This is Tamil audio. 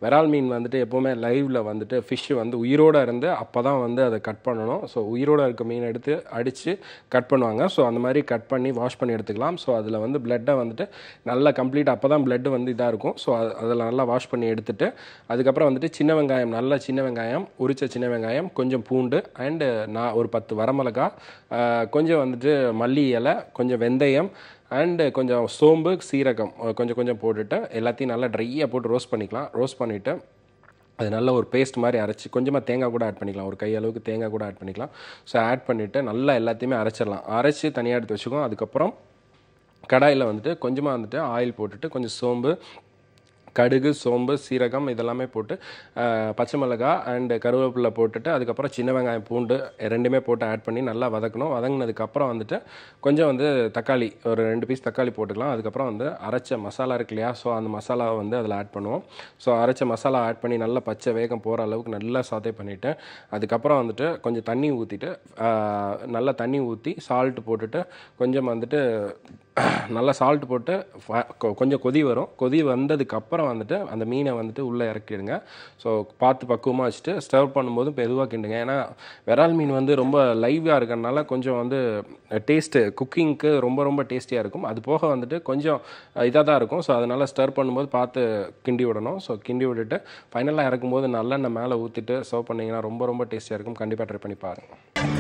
விரால் மீன் வந்துட்டு எப்போவுமே லைவில் வந்துட்டு ஃபிஷ் வந்து உயிரோடு இருந்து அப்போ தான் வந்து அதை கட் பண்ணணும் ஸோ உயிரோடு இருக்க மீன் எடுத்து அடித்து கட் பண்ணுவாங்க ஸோ அந்த மாதிரி கட் பண்ணி வாஷ் பண்ணி எடுத்துக்கலாம் ஸோ அதில் வந்து பிளட்டை வந்துட்டு நல்லா கம்ப்ளீட் அப்போ தான் பிளட் வந்து இதாக இருக்கும் ஸோ அதில் நல்லா வாஷ் பண்ணி எடுத்துட்டு அதுக்கப்புறம் வந்துட்டு சின்ன வெங்காயம் நல்ல சின்ன வெங்காயம் உரிச்ச சின்ன வெங்காயம் கொஞ்சம் பூண்டு அண்டு நான் ஒரு பத்து வரமிளகா ஆஹ், கொஞ்சம் வந்துட்டு மல்லி இலை கொஞ்சம் வெந்தயம் அண்டு கொஞ்சம் சோம்பு சீரகம் அஹ், கொஞ்சம் கொஞ்சம் போட்டுட்டு எல்லாத்தையும் நல்லா ட்ரையாக போட்டு ரோஸ்ட் பண்ணிக்கலாம் ரோஸ்ட் பண்ணிவிட்டு அது நல்ல ஒரு பேஸ்ட் மாதிரி அரைச்சி கொஞ்சமாக தேங்காய் கூட ஆட் பண்ணிக்கலாம் ஒரு கை அளவுக்கு தேங்காய் கூட ஆட் பண்ணிக்கலாம் ஸோ ஆட் பண்ணிவிட்டு நல்லா எல்லாத்தையுமே அரைச்சிடலாம் அரைச்சி தனியாக எடுத்து வச்சுக்கோம் அதுக்கப்புறம் கடாயில் வந்துட்டு கொஞ்சமாக வந்துட்டு ஆயில் போட்டுட்டு கொஞ்சம் சோம்பு கடுகு சோம்பு சீரகம் இதெல்லாமே போட்டு அஹ், பச்சை மிளகாய் அண்டு கருவேப்பிலை போட்டுட்டு அதுக்கப்புறம் சின்ன வெங்காயம் பூண்டு ரெண்டுமே போட்டு ஆட் பண்ணி நல்லா வதக்கணும் வதங்கினதுக்கப்புறம் வந்துட்டு கொஞ்சம் வந்து தக்காளி ஒரு ரெண்டு பீஸ் தக்காளி போட்டுக்கலாம் அதுக்கப்புறம் வந்து அரைச்ச மசாலா இருக்கு இல்லையா ஸோ அந்த மசாலாவை வந்து அதில் ஆட் பண்ணுவோம் ஸோ அரைச்ச மசாலா ஆட் பண்ணி நல்லா பச்சை வேகம் போகிற அளவுக்கு நல்லா சாத்தே பண்ணிவிட்டு அதுக்கப்புறம் வந்துட்டு கொஞ்சம் தண்ணி ஊற்றிட்டு நல்லா தண்ணி ஊற்றி சால்ட் போட்டுட்டு கொஞ்சம் வந்துட்டு நல்லா சால்ட் போட்டு ஃப- கொ- கொஞ்சம் கொதி வரும் கொதி வந்ததுக்கு அப்புறம் வந்துட்டு அந்த மீனை வந்துட்டு உள்ளே இறக்கிடுங்க ஸோ பார்த்து பக்குவமாக வச்சுட்டு ஸ்டர்வ் பண்ணும்போது மெதுவாக கிண்டுங்க ஏன்னா விரால் மீன் வந்து ரொம்ப லைவாக இருக்கறனால கொஞ்சம் வந்து டேஸ்ட்டு குக்கிங்க்கு ரொம்ப ரொம்ப டேஸ்டியாக இருக்கும் அது போக வந்துட்டு கொஞ்சம் இதாக தான் இருக்கும் ஸோ அதனால் ஸ்டர் பண்ணும்போது பார்த்து கிண்டி விடணும் ஸோ கிண்டி விட்டுட்டு ஃபைனலாக இறக்கும்போது நல்லெண்ணெய் மேலே ஊற்றிட்டு சர்வ் பண்ணிங்கன்னா ரொம்ப ரொம்ப டேஸ்டியாக இருக்கும் கண்டிப்பாக ட்ரை பண்ணி பாருங்கள்